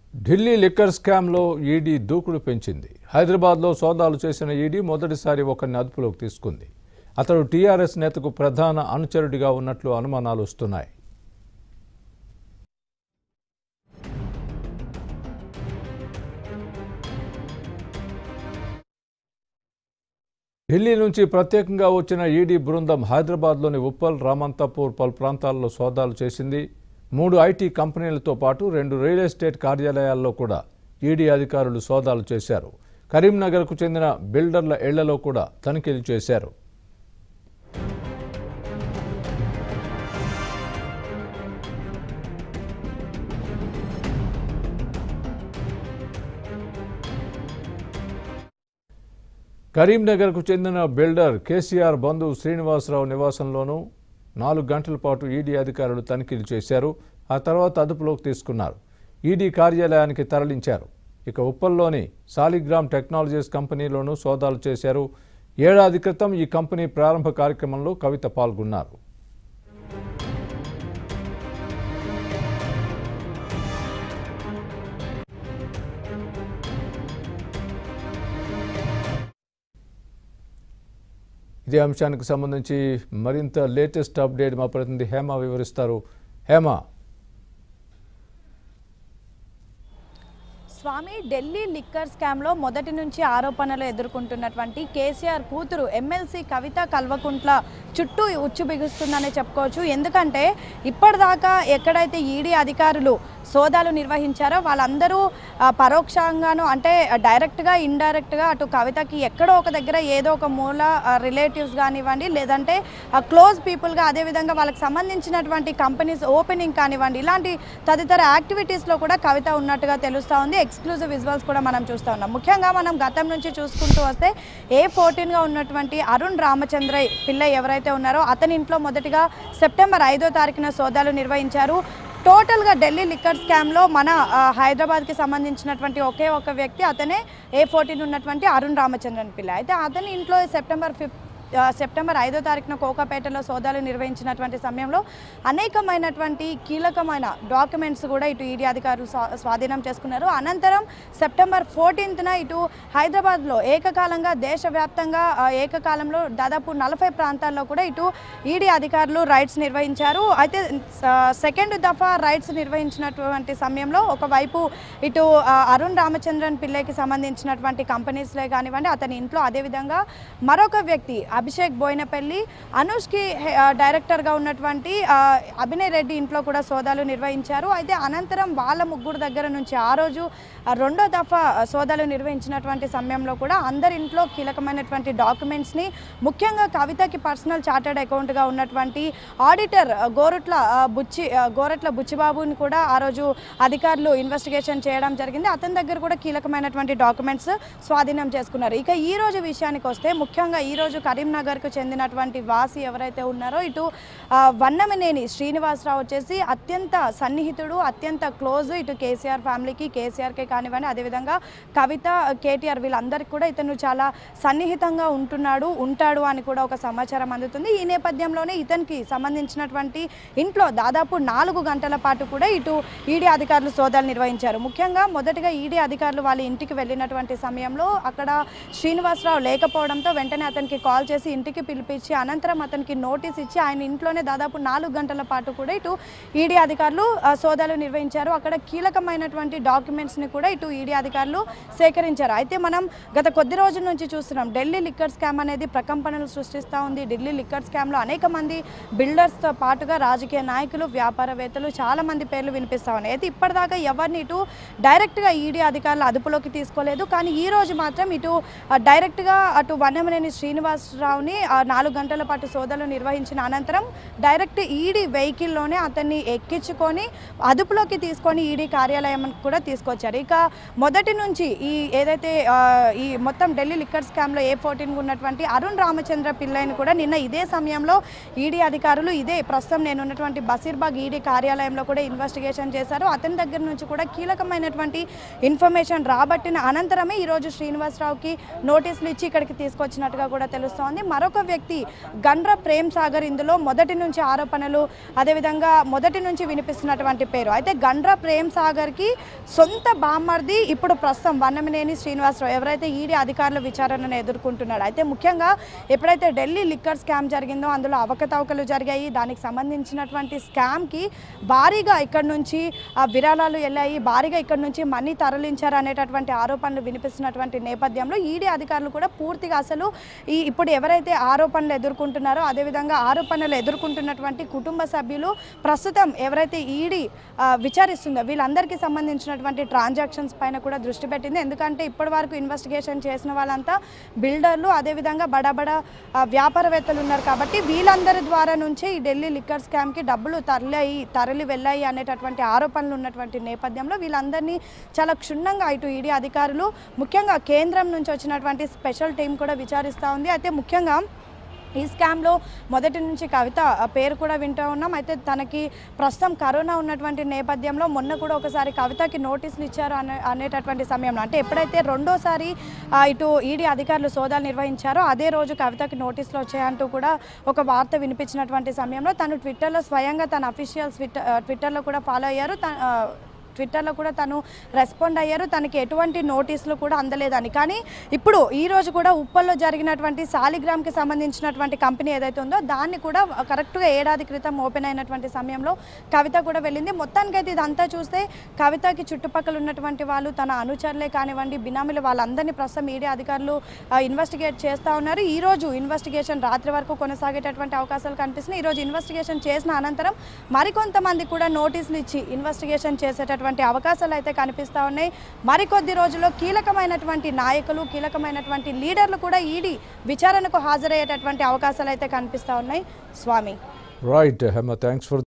Delhi liquor స్కామ్లో ED దూకుడు పెంచింది హైదరాబాద్లో సోదాలు చేసిన ఈడీ మొదటిసారి ఒకరిని అదుపులోకి తీసుకుంది అతడు టీఆర్ఎస్ నేతకు ప్రధాన అనుచరుడిగా ఉన్నట్లు అనుమానాలు వస్తున్నాయి ఢిల్లీ నుంచి ప్రత్యేకంగా వచ్చిన ఈడీ బృందం హైదరాబాద్లోని ఉప్పల్ రామంతాపూర్ పలు ప్రాంతాల్లో సోదాలు చేసింది మూడు ఐటీ కంపెనీలతో పాటు రెండు రియల్ ఎస్టేట్ కార్యాలయాల్లో కూడా ఈడీ అధికారులు సోదాలు చేశారు కరీంనగర్కు చెందిన బిల్డర్ల ఇళ్లలో కూడా తనిఖీలు చేశారు కరీంనగర్కు చెందిన బిల్డర్ కేసీఆర్ బంధువు శ్రీనివాసరావు నివాసంలోనూ నాలుగు గంటల పాటు ఈడీ అధికారులు తనిఖీలు చేశారు ఆ తర్వాత అదుపులోకి తీసుకున్నారు ఈడీ కార్యాలయానికి తరలించారు ఇక ఉప్పల్లోని సాలిగ్రామ్ టెక్నాలజీస్ కంపెనీలోనూ సోదాలు చేశారు ఏడాది క్రితం ఈ కంపెనీ ప్రారంభ కార్యక్రమంలో కవిత పాల్గొన్నారు ఇదే అంశానికి సంబంధించి మరింత లేటెస్ట్ అప్డేట్ మా ప్రతినిధి హేమ వివరిస్తారు హేమ స్వామి ఢిల్లీ లిక్కర్ స్కామ్లో మొదటి నుంచి ఆరోపణలు ఎదుర్కొంటున్నటువంటి కేసీఆర్ కూతురు ఎమ్మెల్సీ కవిత కల్వకుంట్ల చుట్టూ ఉచ్చు బిగుస్తుందనే చెప్పుకోవచ్చు ఎందుకంటే ఇప్పటిదాకా ఎక్కడైతే ఈడీ అధికారులు సోదాలు నిర్వహించారో వాళ్ళందరూ ఆ, పరోక్షంగాను అంటే డైరెక్ట్గా ఇండైరెక్ట్గా అటు కవితకి ఎక్కడో ఒక దగ్గర ఏదో ఒక మూల రిలేటివ్స్ కానివ్వండి లేదంటే క్లోజ్ పీపుల్గా అదేవిధంగా వాళ్ళకి సంబంధించినటువంటి కంపెనీస్ ఓపెనింగ్ కానివ్వండి ఇలాంటి తదితర యాక్టివిటీస్లో కూడా కవిత ఉన్నట్టుగా తెలుస్తూ ఉంది ఎక్స్క్లూజివ్ విజువల్స్ కూడా మనం చూస్తూ ఉన్నాం ముఖ్యంగా మనం గతం నుంచి చూసుకుంటూ వస్తే ఏ ఫోర్టీన్గా ఉన్నటువంటి అరుణ్ రామచంద్ర పిల్ల ఎవరైతే ఉన్నారో అతని ఇంట్లో మొదటిగా సెప్టెంబర్ ఐదో తారీఖున సోదాలు నిర్వహించారు టోటల్గా ఢిల్లీ లిక్కర్ స్కామ్లో మన ఆ, హైదరాబాద్కి సంబంధించినటువంటి ఒకే ఒక వ్యక్తి అతనే ఏ ఫోర్టీన్ ఉన్నటువంటి అరుణ్ రామచంద్రన్ పిల్ల అయితే అతని ఇంట్లో సెప్టెంబర్ ఫిఫ్త్ ఆ, సెప్టెంబర్ ఐదో తారీఖున కోకాపేటలో సోదాలు నిర్వహించినటువంటి సమయంలో అనేకమైనటువంటి కీలకమైన డాక్యుమెంట్స్ కూడా ఇటు ఈడీ అధికారులు స్వా- స్వాధీనం చేసుకున్నారు అనంతరం సెప్టెంబర్ ఫోర్టీన్త్న ఇటు హైదరాబాద్లో ఏకకాలంగా దేశవ్యాప్తంగా ఆ, ఏకకాలంలో దాదాపు నలభై ప్రాంతాల్లో కూడా ఇటు ఈడీ అధికారులు రైడ్స్ నిర్వహించారు అయితే ఆ, సెకండ్ దఫా రైడ్స్ నిర్వహించినటువంటి సమయంలో ఒకవైపు ఇటు ఆ, అరుణ్ రామచంద్రన్ పిల్లకి సంబంధించినటువంటి కంపెనీస్లే కానివ్వండి అతని ఇంట్లో అదేవిధంగా మరొక వ్యక్తి అభిషేక్ బోయినపల్లి అనుష్కి హె- ఆ, డైరెక్టర్గా ఉన్నటువంటి ఆ, అభినయ్ రెడ్డి ఇంట్లో కూడా సోదాలు నిర్వహించారు అయితే అనంతరం వాళ్ళ ముగ్గురు దగ్గర నుంచి ఆ రోజు ఆ, రెండో దఫా సోదాలు నిర్వహించినటువంటి సమయంలో కూడా అందరి ఇంట్లో కీలకమైనటువంటి డాక్యుమెంట్స్ని ముఖ్యంగా కవితకి పర్సనల్ చార్టర్డ్ అకౌంట్గా ఉన్నటువంటి ఆడిటర్ ఆ, గోరుట్ల ఆ, బుచ్చి ఆ, గోరట్ల బుచ్చిబాబుని కూడా ఆ రోజు అధికారులు ఇన్వెస్టిగేషన్ చేయడం జరిగింది అతని దగ్గర కూడా కీలకమైనటువంటి డాక్యుమెంట్స్ స్వాధీనం చేసుకున్నారు ఇక ఈ రోజు విషయానికి వస్తే ముఖ్యంగా ఈ రోజు కరీంనగర్కు చెందినటువంటి వాసి ఎవరైతే ఉన్నారో ఇటు ఆ, వన్నమనేని శ్రీనివాసరావు వచ్చేసి అత్యంత సన్నిహితుడు అత్యంత క్లోజ్ ఇటు కేసీఆర్ ఫ్యామిలీకి కేసీఆర్కే కానివ్వండి అదేవిధంగా కవిత కేటీఆర్ వీళ్ళందరికీ కూడా ఇతను చాలా సన్నిహితంగా ఉంటున్నాడు ఉంటాడు అని కూడా ఒక సమాచారం అందుతుంది ఈ నేపథ్యంలోనే ఇతనికి సంబంధించినటువంటి ఇంట్లో దాదాపు నాలుగు గంటల పాటు కూడా ఇటు ఈడీ అధికారులు సోదాలు నిర్వహించారు ముఖ్యంగా మొదటగా ఈడీ అధికారులు వాళ్ళ ఇంటికి వెళ్ళినటువంటి సమయంలో అక్కడ శ్రీనివాసరావు లేకపోవడంతో వెంటనే అతనికి కాల్ చేసి ఇంటికి పిలిపించి అనంతరం అతనికి నోటీస్ ఇచ్చి ఆయన ఇంట్లోనే దాదాపు నాలుగు గంటల పాటు కూడా ఇటు ఈడీ అధికారులు ఆ, సోదాలు నిర్వహించారు అక్కడ కీలకమైనటువంటి డాక్యుమెంట్స్ని కూడా ఇటు ఈడీ అధికారులు సేకరించారు అయితే మనం గత కొద్ది రోజుల నుంచి చూస్తున్నాం ఢిల్లీ లిక్కర్ స్కామ్ అనేది ప్రకంపనలు సృష్టిస్తూ ఉంది ఢిల్లీ లిక్కర్ స్కామ్లో అనేక మంది బిల్డర్స్తో పాటుగా రాజకీయ నాయకులు వ్యాపారవేత్తలు చాలా మంది పేర్లు వినిపిస్తూ ఉన్నాయి అయితే ఇప్పటిదాకా ఎవరిని ఇటు డైరెక్ట్గా ఈడీ అధికారులు అదుపులోకి తీసుకోలేదు కానీ ఈ రోజు మాత్రం ఇటు ఆ, డైరెక్ట్గా అటు వన్నమనేని శ్రీనివాసరావుని ఆ, నాలుగు గంటల పాటు సోదాలు నిర్వహించిన అనంతరం డైరెక్ట్ ఈడీ వెహికల్లోనే అతన్ని ఎక్కించుకొని అదుపులోకి తీసుకొని ఈడీ కార్యాలయం కూడా తీసుకొచ్చారు ఇక మొదటి నుంచి ఈ ఏదైతే ఆ, ఈ మొత్తం ఢిల్లీ లిక్కర్ స్కామ్లో ఏ ఫోర్టీన్ ఉన్నటువంటి అరుణ్ రామచంద్ర పిల్లైని కూడా నిన్న ఇదే సమయంలో ఈడీ అధికారులు ఇదే ప్రస్తుతం నేను ఉన్నటువంటి బసీర్బాగ్ ఈడీ కార్యాలయంలో కూడా ఇన్వెస్టిగేషన్ చేశారు అతని దగ్గర నుంచి కూడా కీలకమైనటువంటి ఇన్ఫర్మేషన్ రాబట్టిన అనంతరమే ఈరోజు శ్రీనివాసరావుకి నోటీసులు ఇచ్చి ఇక్కడికి తీసుకొచ్చినట్టుగా కూడా తెలుస్తోంది చెప్తోంది మరొక వ్యక్తి గండ్ర ప్రేమ్ సాగర్ ఇందులో మొదటి నుంచి ఆరోపణలు అదేవిధంగా మొదటి నుంచి వినిపిస్తున్నటువంటి పేరు అయితే గండ్ర ప్రేమ్ సాగర్కి సొంత బామ్మర్ది ఇప్పుడు ప్రస్తుతం వన్నమినేని శ్రీనివాసరావు ఎవరైతే ఈడీ అధికారుల విచారణను ఎదుర్కొంటున్నాడు అయితే ముఖ్యంగా ఎప్పుడైతే ఢిల్లీ లిక్కర్ స్కామ్ జరిగిందో అందులో అవకతవకలు జరిగాయి దానికి సంబంధించినటువంటి స్కామ్కి భారీగా ఇక్కడ నుంచి ఆ విరాళాలు వెళ్ళాయి భారీగా ఇక్కడ నుంచి మనీ తరలించారు అనేటటువంటి ఆరోపణలు వినిపిస్తున్నటువంటి నేపథ్యంలో ఈడీ అధికారులు కూడా పూర్తిగా అసలు ఈ ఇప్పుడు ఎవరైతే ఆరోపణలు ఎదుర్కొంటున్నారో అదేవిధంగా ఆరోపణలు ఎదుర్కొంటున్నటువంటి కుటుంబ సభ్యులు ప్రస్తుతం ఎవరైతే ఈడీ ఆ, విచారిస్తుందో వీళ్ళందరికీ సంబంధించినటువంటి ట్రాన్సాక్షన్స్ పైన కూడా దృష్టి పెట్టింది ఎందుకంటే ఇప్పటి వరకు ఇన్వెస్టిగేషన్ చేసిన వాళ్ళంతా బిల్డర్లు అదేవిధంగా బడా బడా ఆ, వ్యాపారవేత్తలు ఉన్నారు కాబట్టి వీళ్ళందరి ద్వారా నుంచే ఈ ఢిల్లీ లిక్కర్ స్కామ్కి డబ్బులు తరలి తరలి వెళ్ళాయి అనేటటువంటి ఆరోపణలు ఉన్నటువంటి నేపథ్యంలో వీళ్ళందరినీ చాలా క్షుణ్ణంగా ఇటు ఈడీ అధికారులు ముఖ్యంగా కేంద్రం నుంచి వచ్చినటువంటి స్పెషల్ టీం కూడా విచారిస్తూ ఉంది అయితే ముఖ్యంగా ఈ స్కామ్లో మొదటి నుంచి కవిత ఆ పేరు కూడా వింటూ ఉన్నాం అయితే తనకి ప్రస్తుతం కరోనా ఉన్నటువంటి నేపథ్యంలో మొన్న కూడా ఒకసారి కవితకి నోటీసులు ఇచ్చారు అనే అనేటటువంటి సమయంలో అంటే ఎప్పుడైతే రెండోసారి ఆ, ఇటు ఈడీ అధికారులు సోదాలు నిర్వహించారో అదే రోజు కవితకి నోటీసులు వచ్చాయంటూ కూడా ఒక వార్త వినిపించినటువంటి సమయంలో తను ట్విట్టర్లో స్వయంగా తన అఫీషియల్ ట్విట్టర్ ట్విట్టర్లో కూడా ఫాలో అయ్యారు త- ఆ, ట్విట్టర్లో కూడా తను రెస్పాండ్ అయ్యారు తనకి ఎటువంటి నోటీసులు కూడా అందలేదని కానీ ఇప్పుడు ఈ రోజు కూడా ఉప్పల్లో జరిగినటువంటి సాలిగ్రామ్కి సంబంధించినటువంటి కంపెనీ ఏదైతే ఉందో దాన్ని కూడా కరెక్ట్గా ఏడాది క్రితం ఓపెన్ అయినటువంటి సమయంలో కవిత కూడా వెళ్ళింది మొత్తానికైతే ఇదంతా చూస్తే కవితకి చుట్టుపక్కల ఉన్నటువంటి వాళ్ళు తన అనుచరులే కానివ్వండి బినామీలు వాళ్ళందరినీ ప్రస్తుతం మీడియా అధికారులు ఇన్వెస్టిగేట్ చేస్తూ ఉన్నారు ఈ రోజు ఇన్వెస్టిగేషన్ రాత్రి వరకు కొనసాగేటటువంటి అవకాశాలు కనిపిస్తున్నాయి ఈ రోజు ఇన్వెస్టిగేషన్ చేసిన అనంతరం మరికొంతమంది కూడా నోటీసులు ఇచ్చి ఇన్వెస్టిగేషన్ చేసేటటువంటి అవకాశాలు అయితే కనిపిస్తూ ఉన్నాయి మరికొద్ది రోజుల్లో కీలకమైనటువంటి నాయకులు కీలకమైనటువంటి లీడర్లు కూడా ఈడీ విచారణకు హాజరయ్యేటటువంటి అవకాశాలు అయితే కనిపిస్తూ ఉన్నాయి Swami right Hema thanks for